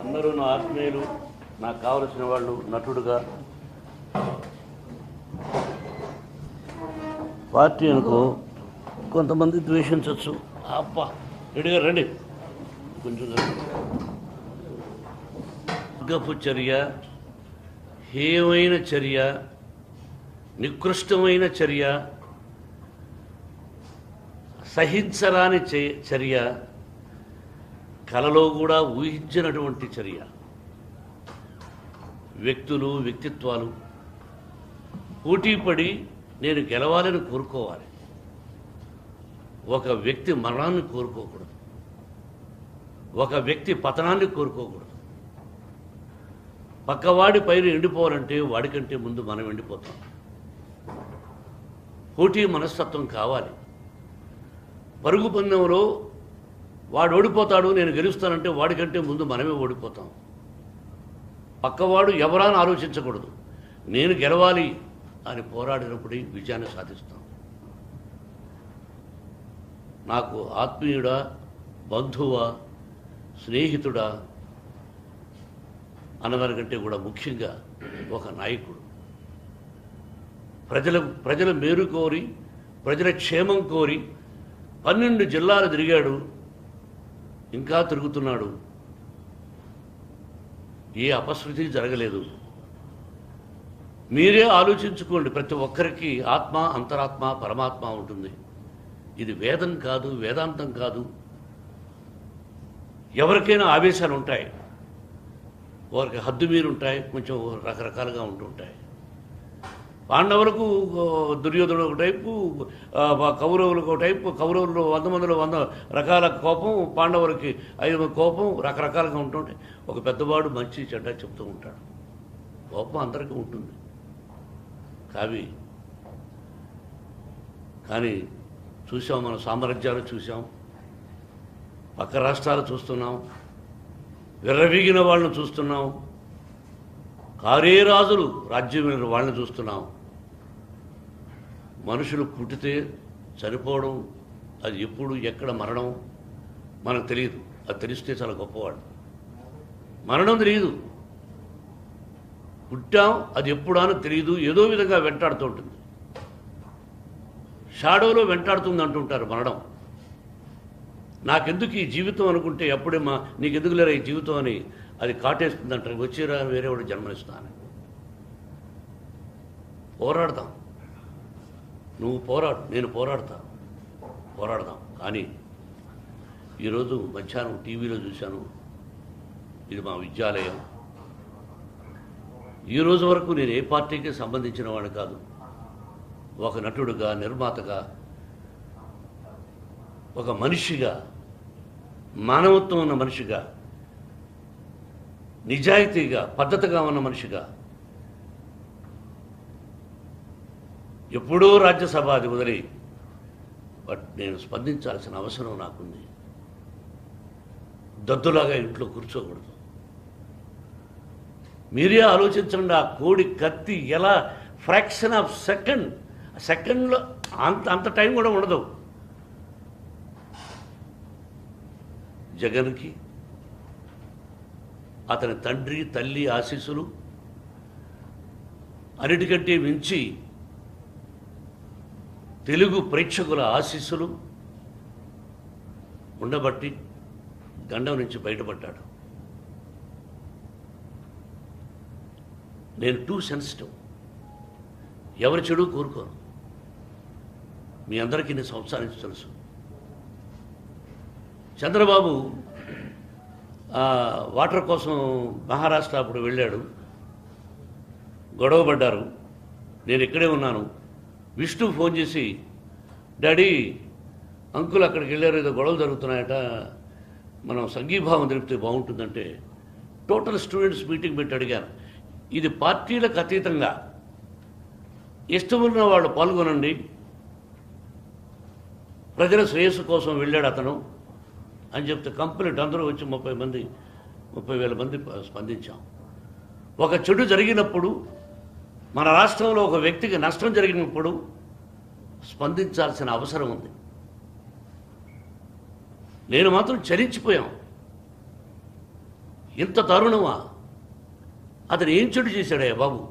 అందరూ నా ఆత్మీయులు నాకు కావలసిన వాళ్ళు నటుడుగా పార్టీ అనుకో కొంతమంది ద్వేషించవచ్చు అబ్బా రెడీగా రండి కొంచెం జరగండి. వర్గపు చర్య హేయమైన చర్య నికృష్టమైన చర్య సహించరాని చే- చర్య కలలో కూడా ఊహించినటువంటి చర్య వ్యక్తులు వ్యక్తిత్వాలు పోటీపడి నేను గెలవాలని కోరుకోవాలి ఒక వ్యక్తి మరణాన్ని కోరుకోకూడదు ఒక వ్యక్తి పతనాన్ని కోరుకోకూడదు పక్కవాడి పైన ఎండిపోవాలంటే వాడికంటే ముందు మనం ఎండిపోతాం పోటీ మనస్తత్వం కావాలి పరుగు పందెంలో వాడు ఓడిపోతాడు నేను గెలుస్తానంటే వాడికంటే ముందు మనమే ఓడిపోతాం పక్కవాడు ఎవరా అని ఆలోచించకూడదు నేను గెలవాలి అని పోరాడినప్పుడే విజయాన్ని సాధిస్తాం నాకు ఆత్మీయుడా బంధువా స్నేహితుడా అన్నదానికంటే కూడా ముఖ్యంగా ఒక నాయకుడు ప్రజల ప్రజల మేలు కోరి ప్రజల క్షేమం కోరి పన్నెండు జిల్లాలు తిరిగాడు ఇంకా తిరుగుతున్నాడు ఏ అపశృతి జరగలేదు మీరే ఆలోచించుకోండి ప్రతి ఒక్కరికి ఆత్మ అంతరాత్మ పరమాత్మ ఉంటుంది ఇది వేదం కాదు వేదాంతం కాదు ఎవరికైనా ఆవేశాలు ఉంటాయి వారికి హద్దు మీరు ఉంటాయి కొంచెం రకరకాలుగా ఉంటుంటాయి పాండవులకు ఓ, దుర్యోధనుడు ఒక టైపు ఆ, వా- కౌరవులకు ఒక టైపు కౌరవులు వంద మందిలో వంద రకాల కోపం పాండవులకి ఐదు మంది కోపం రకరకాలుగా ఉంటుంటాయి ఒక పెద్దవాడు మంచి చెడ్డ చెప్తూ ఉంటాడు కోపం అందరికీ ఉంటుంది కావి కానీ చూసాం మన సామ్రాజ్యాలు చూసాం పక్క రాష్ట్రాలు చూస్తున్నాం విర్రవీగిన వాళ్ళని చూస్తున్నాం కారే రాజులు రాజ్యం మీద వాళ్ళని చూస్తున్నాం మనుషులు పుట్టితే చనిపోవడం అది ఎప్పుడు ఎక్కడ మరణం మనకు తెలియదు అది తెలిస్తే చాలా గొప్పవాడు మరణం తెలియదు పుట్టాం అది ఎప్పుడా అని తెలియదు ఏదో విధంగా వెంటాడుతూ ఉంటుంది షాడోలో వెంటాడుతుంది అంటుంటారు మరణం నాకెందుకు ఈ జీవితం అనుకుంటే అప్పుడే మా నీకెందుకు లేరా ఈ జీవితం అని అది కాటేస్తుంది అంటారు వచ్చేరా వేరేవాడు జన్మనిస్తాను పోరాడదాం నువ్వు పోరాడు నేను పోరాడతా పోరాడదాం కానీ ఈరోజు మధ్యాహ్నం టీవీలో చూశాను ఇది మా విద్యాలయం ఈ రోజు వరకు నేను ఏ పార్టీకి సంబంధించిన వాడు కాదు ఒక నటుడుగా నిర్మాతగా ఒక మనిషిగా మానవత్వం ఉన్న మనిషిగా నిజాయితీగా పద్ధతిగా ఉన్న మనిషిగా ఎప్పుడో రాజ్యసభ అది వదిలి బట్ నేను స్పందించాల్సిన అవసరం నాకుంది దద్దులాగా ఇంట్లో కూర్చోకూడదు మీరే ఆలోచించండి ఆ కోడి కత్తి ఎలా ఫ్రాక్షన్ ఆఫ్ సెకండ్ సెకండ్లో అంత అంత టైం కూడా ఉండదు జగన్కి అతని తండ్రి తల్లి ఆశీస్సులు అన్నిటికంటే మించి తెలుగు ప్రేక్షకుల ఆశీస్సులు ఉండబట్టి గండం నుంచి బయటపడ్డాడు నేను టూ సెన్సిటివ్ ఎవరి చెడు కోరుకోను మీ అందరికీ నేను సంవత్సరాల నుంచి తెలుసు చంద్రబాబు ఆ, వాటర్ కోసం మహారాష్ట్ర అప్పుడు వెళ్ళాడు గొడవ పడ్డారు నేను ఇక్కడే ఉన్నాను విష్ణు ఫోన్ చేసి డాడీ అంకుల్ అక్కడికి వెళ్ళారు ఏదో గొడవలు జరుగుతున్నాయట మనం సంఘీభావం తెలిపితే బాగుంటుందంటే టోటల్ స్టూడెంట్స్ మీటింగ్ పెట్టి అడిగాను ఇది పార్టీలకు అతీతంగా ఇష్టమున్న వాళ్ళు పాల్గొనండి ప్రజల శ్రేయస్సు కోసం వెళ్ళాడు అతను అని చెప్తే కంప్లీట్ అందరూ వచ్చి ముప్పై మంది ముప్పై వేల మంది ప- స్పందించాం ఒక చెడు జరిగినప్పుడు మన రాష్ట్రంలో ఒక వ్యక్తికి నష్టం జరిగినప్పుడు స్పందించాల్సిన అవసరం ఉంది నేను మాత్రం చలించిపోయాం ఇంత దారుణమా అతను ఏం చెడు చేశాడయ్యా బాబు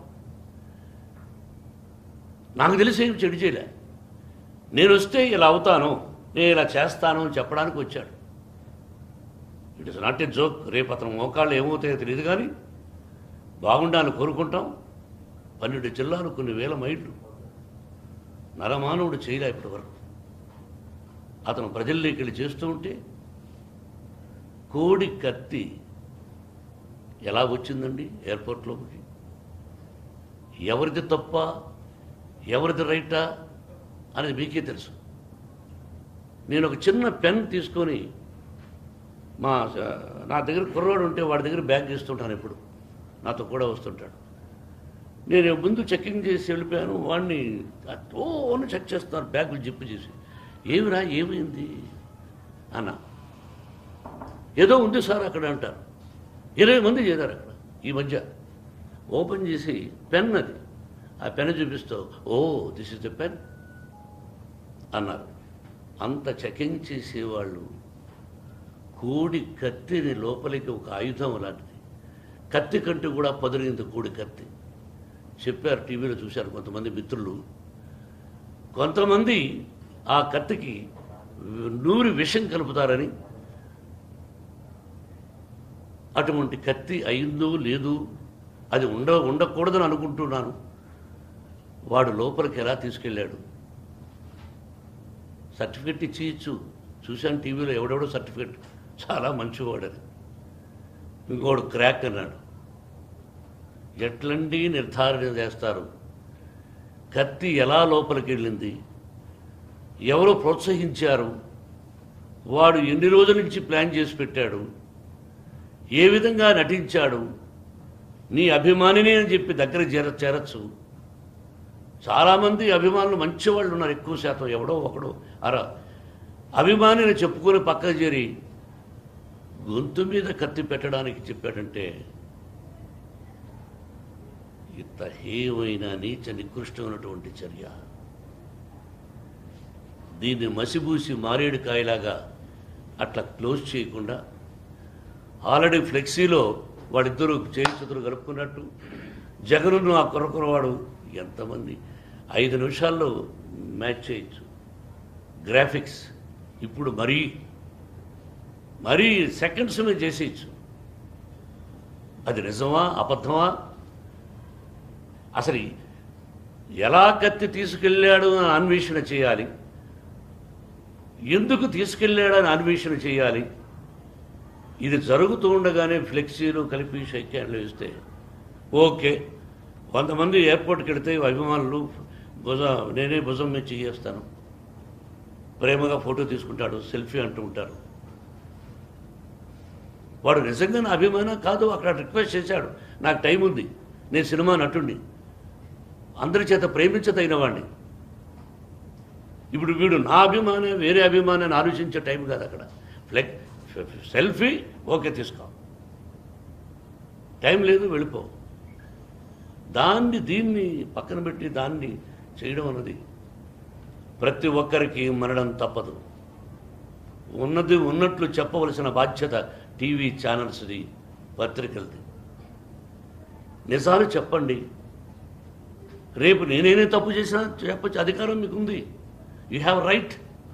నాకు తెలిసి ఏం చెడు చేయలే నేను వస్తే ఇలా అవుతాను నేను ఇలా చేస్తాను అని చెప్పడానికి వచ్చాడు it is not a joke రేపు అతను మోకాళ్ళు ఏమవుతాయో తెలియదు కానీ బాగుండాలని కోరుకుంటాం పన్నెండు జిల్లాలు కొన్ని వేల మైళ్ళు నరమానవుడు చేయలే ఇప్పటి వరకు అతను ప్రజల్లోకి వెళ్ళి చేస్తూ ఉంటే కోడి కత్తి ఎలా వచ్చిందండి ఎయిర్పోర్ట్లోకి ఎవరిది తప్ప ఎవరిది రైటా అనేది మీకే తెలుసు నేను ఒక చిన్న పెన్ తీసుకొని మా నా దగ్గర కుర్రాడు ఉంటే వాడి దగ్గర బ్యాగ్ చేస్తుంటాను ఎప్పుడు నాతో కూడా వస్తుంటాడు నేను ముందు చెక్కింగ్ చేసి వెళ్ళిపోయాను వాడిని ఓ అని చెక్ చేస్తున్నారు బ్యాగులు జిప్పు చేసి ఏమిరా ఏమైంది అన్న ఏదో ఉంది సార్ అక్కడ అంటారు ఇరవై మంది చేరారు అక్కడ ఈ మధ్య ఓపెన్ చేసి పెన్ అది ఆ పెన్ చూపిస్తూ oh this is the pen అన్నారు అంత చెకింగ్ చేసేవాళ్ళు కోడి కత్తిని లోపలికి ఒక ఆయుధం లాంటిది కత్తి కంటే కూడా పదిలింది కోడి కత్తి చెప్పారు టీవీలో చూశారు కొంతమంది మిత్రులు కొంతమంది ఆ కత్తికి నూరి విషం కలుపుతారని అటువంటి కత్తి అయిందో లేదు అది ఉండ ఉండకూడదని అనుకుంటున్నాను వాడు లోపలికి ఎలా తీసుకెళ్ళాడు సర్టిఫికెట్ ఇచ్చి ఇచ్చు చూశాను టీవీలో ఎవడెవడో సర్టిఫికెట్ చాలా మంచివాడని ఇంకోడు క్రాక్ అన్నాడు ఎట్లండి నిర్ధారణ చేస్తారు కత్తి ఎలా లోపలికి వెళ్ళింది ఎవరు ప్రోత్సహించారు వాడు ఎన్ని రోజుల నుంచి ప్లాన్ చేసి పెట్టాడు ఏ విధంగా నటించాడు నీ అభిమానిని అని చెప్పి దగ్గర చేర చేరచ్చు చాలామంది అభిమానులు మంచి వాళ్ళు ఉన్నారు ఎక్కువ శాతం ఎవడో ఒకడో అరా అభిమానిని చెప్పుకొని పక్కకు చేరి గొంతు మీద కత్తి పెట్టడానికి చెప్పాడంటే ఇంత హేయమైన నీచ నికృష్టమైనటువంటి చర్య దీన్ని మసిబూసి మారేడు కాయలాగా అట్లా క్లోజ్ చేయకుండా ఆల్రెడీ ఫ్లెక్సీలో వాడిద్దరూ చేయి చేతులు కలుపుకున్నట్టు జగనును ఆ కొరకొరవాడు ఎంతమంది ఐదు నిమిషాల్లో మ్యాచ్ చేయొచ్చు గ్రాఫిక్స్ ఇప్పుడు మరీ మరీ సెకండ్స్ మీద చేసేయచ్చు అది నిజమా అబద్ధమా అసలు ఎలా కత్తి తీసుకెళ్ళాడు అని అన్వేషణ చేయాలి ఎందుకు తీసుకెళ్ళాడని అన్వేషణ చేయాలి ఇది జరుగుతూ ఉండగానే ఫ్లెక్సీలు కలిపి షేక్ హ్యాండ్లు ఇస్తే ఓకే కొంతమంది ఎయిర్పోర్ట్కి వెళితే అభిమానులు భుజం నేనే భుజం మీద చేస్తాను ప్రేమగా ఫోటో తీసుకుంటాడు సెల్ఫీ అంటూ ఉంటారు వాడు నిజంగా నా అభిమానం కాదు అక్కడ రిక్వెస్ట్ చేశాడు నాకు టైం ఉంది నేను సినిమా నటుడిని అందరి చేత ప్రేమించదగిన వాడిని ఇప్పుడు వీడు నా అభిమానం వేరే అభిమానాన్ని ఆలోచించే టైం కాదు అక్కడ ఫ్లెక్ సెల్ఫీ ఓకే తీసుకో టైం లేదు వెళ్ళిపో దాన్ని దీన్ని పక్కన పెట్టి దాన్ని చేయడం అన్నది ప్రతి ఒక్కరికి మరణం తప్పదు ఉన్నది ఉన్నట్లు చెప్పవలసిన బాధ్యత టీవీ ఛానల్స్ది పత్రికలది నిజాలు చెప్పండి రేపు నేనేనే తప్పు చేసినా చెప్పచ్చు అధికారం మీకు ఉంది యూ హ్యావ్ రైట్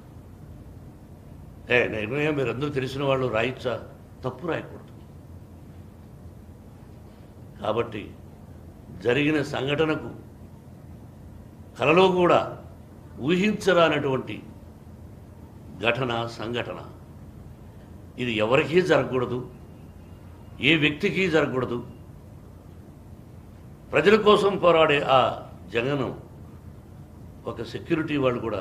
ఏ నిర్ణయం మీరు అందరూ తెలిసిన వాళ్ళు రాయచ్చా తప్పు రాయకూడదు కాబట్టి జరిగిన సంఘటనకు కలలో కూడా ఊహించరానటువంటి ఘటన సంఘటన ఇది ఎవరికీ జరగకూడదు ఏ వ్యక్తికి జరగకూడదు ప్రజల కోసం పోరాడే ఆ జగనం ఒక సెక్యూరిటీ వాళ్ళు కూడా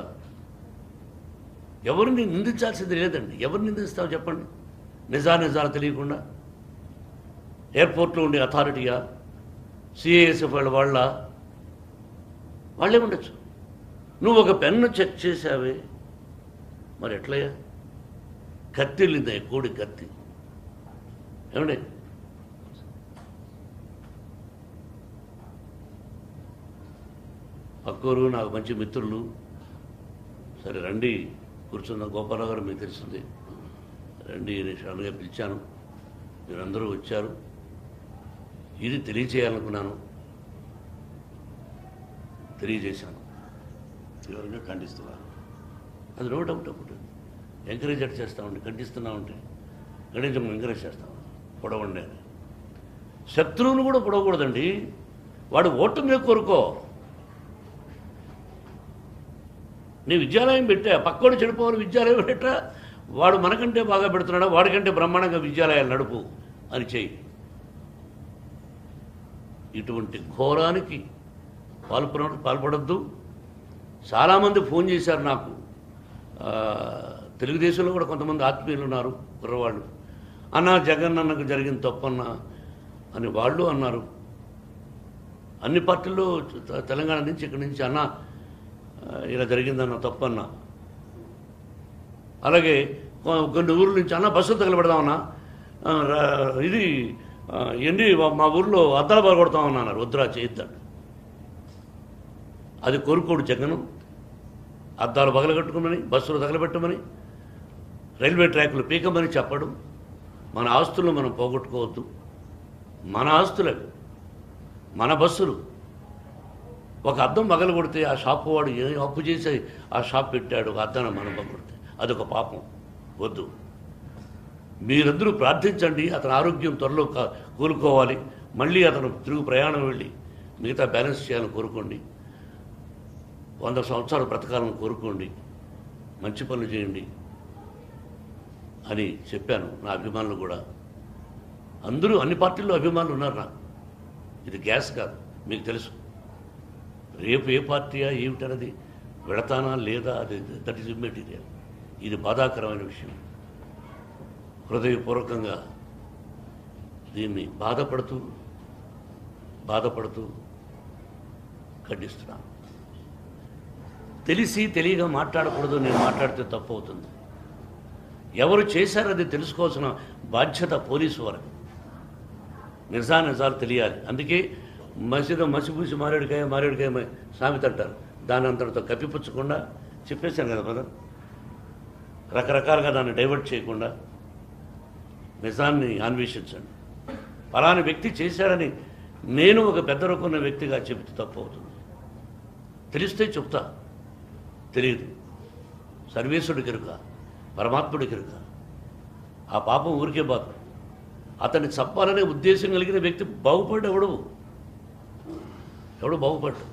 ఎవరిని నిందించాల్సింది లేదండి ఎవరిని నిందిస్తావు చెప్పండి నిజా నిజాలు తెలియకుండా ఎయిర్పోర్ట్లో ఉండే అథారిటీయా సిఏఎస్ఎఫ్ వాళ్ళ వాళ్ళ వాళ్ళే ఉండొచ్చు నువ్వు ఒక పెన్ను చెక్ చేసావే మరి ఎట్లయ్యా కత్తి వెళ్ళిందా కోడి కత్తి ఏమండి పక్కూరు నాకు మంచి మిత్రులు సరే రండి కూర్చున్న గోపాలరావు గారు మీకు తెలిసింది రండి నేను షాలుగా పిలిచాను మీరందరూ వచ్చారు ఇది తెలియచేయాలనుకున్నాను తెలియజేశాను తీవ్రంగా ఖండిస్తున్నారు అది నో డౌట్ అప్పుడు ఎంకరేజ్ అట్ చేస్తామండి ఖండిస్తున్నా ఉంటే గణించం ఎంకరేజ్ చేస్తాం పొడవండి అని శత్రువును కూడా పొడవకూడదండి వాడు ఓటమి కోరుకో నీ విద్యాలయం పెట్టా పక్కోడు చెడిపోవాలి విద్యాలయం పెట్టా వాడు మనకంటే బాగా పెడుతున్నాడా వాడికంటే బ్రహ్మాండంగా విద్యాలయాలు నడుపు అని చెయ్యి ఇటువంటి ఘోరానికి పాల్పడ పాల్పడద్దు చాలామంది ఫోన్ చేశారు నాకు ఆ, తెలుగుదేశంలో కూడా కొంతమంది ఆత్మీయులు ఉన్నారు కుర్రవాళ్ళు అన్న జగన్ అన్నకు జరిగిన తప్పన్న అని వాళ్ళు అన్నారు అన్ని పార్టీల్లో తె- తెలంగాణ నుంచి ఇక్కడి నుంచి అన్న ఆ, ఇలా జరిగిందన్న తప్పన్న అలాగే కొ- కొన్ని ఊర్ల నుంచి అన్న బస్సులు తగలబెడదామన్నా ఆ, రా- ఇది ఆ, ఏంటి మా- మా ఊర్లో అద్దాలు పగలగొడతామన్నా అన్నారు వద్దురా చేయొద్దండి అది కోరుకోడు జగను అద్దాలు పగలగొట్టుకోమని బస్సులు తగలబెట్టమని రైల్వే ట్రాక్లు పీకమని చెప్పడం మన ఆస్తులను మనం పోగొట్టుకోవద్దు మన ఆస్తులే మన బస్సులు ఒక అద్దం పగలగొడితే ఆ షాపు వాడు ఏ అప్పు చేసి ఆ షాప్ పెట్టాడు ఒక అద్దాన్ని మనం పగలగొడితే అదొక పాపం వద్దు మీరందరూ ప్రార్థించండి అతని ఆరోగ్యం త్వరలో కా- కోలుకోవాలి మళ్ళీ అతను తిరుగు ప్రయాణం వెళ్ళి మిగతా బ్యాలెన్స్ చేయాలని కోరుకోండి వంద సంవత్సరాలు బ్రతకాలని కోరుకోండి మంచి పనులు చేయండి అని చెప్పాను నా అభిమానులు కూడా అందరూ అన్ని పార్టీల్లో అభిమానులు ఉన్నారు నాకు ఇది గ్యాస్ కాదు మీకు తెలుసు రేపు ఏ పార్టీయా ఏమిటన్నది వెళతానా లేదా అది దట్ ఈజ్ ఇమ్మెటీరియల్ ఇది బాధాకరమైన విషయం హృదయపూర్వకంగా దీన్ని బాధపడుతూ బాధపడుతూ ఖండిస్తున్నాను తెలిసి తెలియగా మాట్లాడకూడదు నేను మాట్లాడితే తప్పు అవుతుంది ఎవరు చేశారది తెలుసుకోవాల్సిన బాధ్యత పోలీసు వారికి నిజా నిజాలు తెలియాలి అందుకే మసీదు మసిపూసి మారేడుకాయ మారేడుకాయ మ- సామెత అంటారు దాని అంతటితో కప్పిపుచ్చకుండా చెప్పేశాను కదా బ్రదర్ రకరకాలుగా దాన్ని డైవర్ట్ చేయకుండా నిజాన్ని అన్వేషించండి ఫలాని వ్యక్తి చేశాడని నేను ఒక పెద్ద రకమైన వ్యక్తిగా చెబితే తప్పు అవుతుంది తెలిస్తే చెప్తా తెలియదు సర్వేశ్వరుడికి ఎరుక పరమాత్ముడికి ఎరుక ఆ పాపం ఊరికే బాధ అతన్ని చంపాలనే ఉద్దేశం కలిగిన వ్యక్తి బాగుపడ్డు ఎవడు ఎవడు బాగుపడ్డు